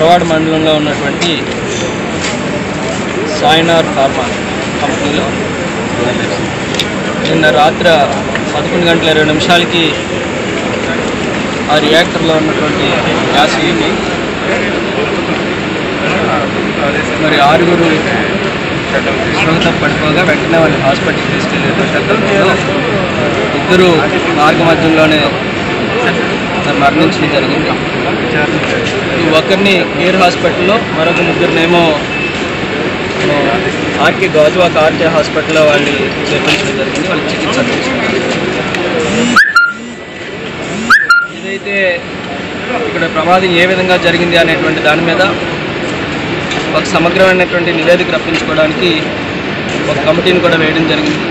పరవాడ మండలంలో ఉన్నటువంటి సాయినార్ ఫార్మా కంపెనీలో నిన్న రాత్రి పదకొండు గంటల ఇరవై నిమిషాలకి ఆ రియాక్టర్లో ఉన్నటువంటి గ్యాస్ లీక్ మరి ఆరుగురు స్పృహత పడిపోగా వెంటనే వాళ్ళు హాస్పిటల్కి తీసుకెళ్ళారు ఇద్దరు మార్గ మధ్యంలోనే మరి మరణించడం జరిగింది ఈ ఒకరిని కేర్ హాస్పిటల్లో మరొక ముగ్గురినేమో ఆర్కే గాజువాక ఆర్కే హాస్పిటల్లో వాళ్ళు చేర్పించడం జరిగింది వాళ్ళకి చికిత్స అందిస్తున్నారు ఏదైతే ఇక్కడ ప్రమాదం ఏ విధంగా జరిగింది అనేటువంటి దాని మీద ఒక సమగ్రమైనటువంటి నివేదిక రప్పించుకోవడానికి ఒక కమిటీని కూడా వేయడం జరిగింది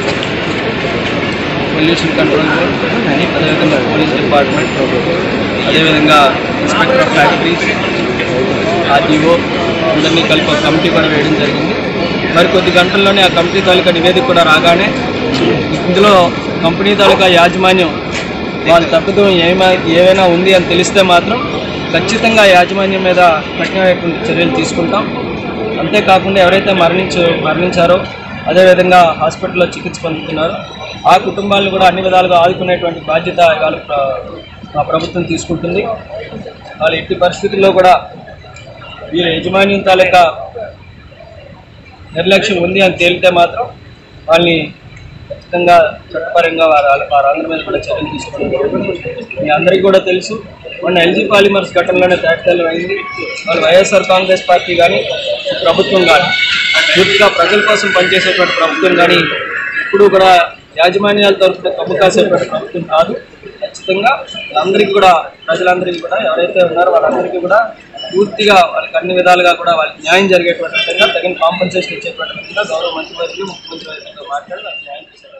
పొల్యూషన్ కంట్రోల్ బోర్డ్ అదేవిధంగా పోలీస్ డిపార్ట్మెంట్ అదేవిధంగా ఇన్స్పెక్టర్ ఆఫ్ ఫ్యాక్టరీస్ ఆర్డీఓ అందరినీ కలిపి ఒక కమిటీ కూడా వేయడం జరిగింది మరి కొద్ది గంటల్లోనే ఆ కమిటీ తాలూకా నివేదిక కూడా రాగానే ఇందులో కంపెనీ తాలూకా యాజమాన్యం వాళ్ళ తప్పిదం ఏమై ఏమైనా ఉంది అని తెలిస్తే మాత్రం ఖచ్చితంగా యాజమాన్యం మీద కఠినమైనటువంటి చర్యలు తీసుకుంటాం అంతేకాకుండా ఎవరైతే మరణించ మరణించారో అదేవిధంగా హాస్పిటల్లో చికిత్స పొందుతున్నారో ఆ కుటుంబాలను కూడా అన్ని విధాలుగా ఆదుకునేటువంటి బాధ్యత ఇవాళ ప్ర- మా ప్రభుత్వం తీసుకుంటుంది వాళ్ళు ఎట్టి పరిస్థితుల్లో కూడా వీళ్ళ యజమాన్యం తాలూకా నిర్లక్ష్యం ఉంది అని తేలితే మాత్రం వాళ్ళని ఖచ్చితంగా చట్టపరంగా వారు వారందరి మీద కూడా చర్యలు తీసుకుంటారు మీ అందరికీ కూడా తెలుసు మొన్న ఎల్జీ పాలిమర్స్ ఘటనలోనే తేటతెల్లం అయింది వాళ్ళు వైఎస్ఆర్ కాంగ్రెస్ పార్టీ కానీ ప్రభుత్వం కానీ పూర్తిగా ప్రజల కోసం పనిచేసేటువంటి ప్రభుత్వం కానీ ఇప్పుడు కూడా యాజమాన్యాల తరఫున కమ్ము కాసేటువంటి ప్రభుత్వం కాదు ఖచ్చితంగా అందరికీ కూడా ప్రజలందరికీ కూడా ఎవరైతే ఉన్నారో వాళ్ళందరికీ కూడా పూర్తిగా వాళ్ళకి అన్ని విధాలుగా కూడా వాళ్ళకి న్యాయం జరిగేటువంటి విధంగా తగిన కాంపన్సేషన్ ఇచ్చేటువంటి విధంగా గౌరవ మంత్రివర్యులు ముఖ్యమంత్రి వర్యులతో మాట్లాడి వాళ్ళకి న్యాయం చేశారు